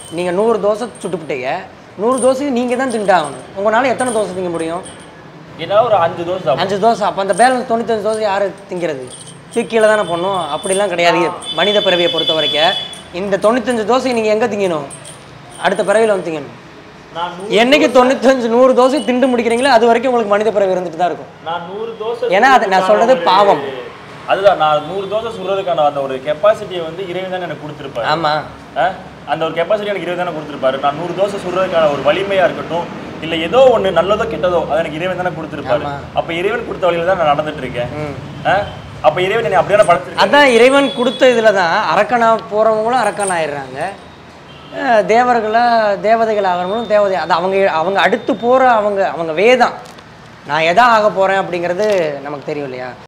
நீங்கள் நூறு தோசை சுட்டுப்பிட்டீங்க நூறு தோசை நீங்கள் தான் திண்டாகணும் உங்களால் எத்தனை தோசை திங்க முடியும் ஏதாவது ஒரு அஞ்சு தோசை சாப்பிடுவோம். அஞ்சு தோசை அப்போ அந்த பேலன்ஸ் தொண்ணூத்தஞ்சு தோசை யார் திங்கிறது தூக்கி கீழே தானே பண்ணும் அப்படிலாம் கிடையாது மனித பிறவியை பொறுத்த வரைக்கும் இந்த தொண்ணூத்தஞ்சு தோசை நீங்கள் எங்கே திங்கணும் அடுத்த பிறவியில் வந்து திங்கணும் நான் நூறு என்னைக்கு தொண்ணூத்தஞ்சு நூறு தோசை திண்டு முடிக்கிறீங்களோ அது வரைக்கும் உங்களுக்கு மனித பிறவி இருந்துட்டு தான் இருக்கும் நான் நூறு தோசை ஏன்னா அது நான் சொல்றது சுடுறதுக்கான பாவம். ஒரு- அதுதான் நான் நூறு தோசை சுடுறதுக்கான அந்த ஒரு கெப்பாசிட்டியை வந்து இறைவன் தான் எனக்கு கொடுத்துருப்பாரு ஆமாம் ஆ? அந்த ஒரு கெப்பாசிட்டி எனக்கு இறைவன் தானே கொடுத்துருப்பாரு நான் நூறு தோசை சுடுறதுக்கான ஒரு வலிமையா இருக்கட்டும் இல்ல ஏதோ ஒண்ணு நல்லதோ கெட்டதோ அது எனக்கு இறைவன் தானே கொடுத்துருப்பாரு ஆமா. அப்ப இறைவன் கொடுத்த வழியில தான் நான் நடந்துட்டு இருக்கேன் ம் ஆ? அப்ப இறைவன் என்னை அப்படியே படைச்சிருக்கேன் அதான் இறைவன் கொடுத்த இதில் தான் அரக்கனா போகிறவங்களும் அரக்கன் ஆயிடுறாங்க அஹ் தேவர்களா தேவதைகள் ஆகிறவங்களும் தேவதை அது அவங்க அவங்க அடுத்து போகிற அவங்க அவங்க வேதம் நான் எதா ஆக போகிறேன் அப்படிங்கிறது நமக்கு தெரியும் இல்லையா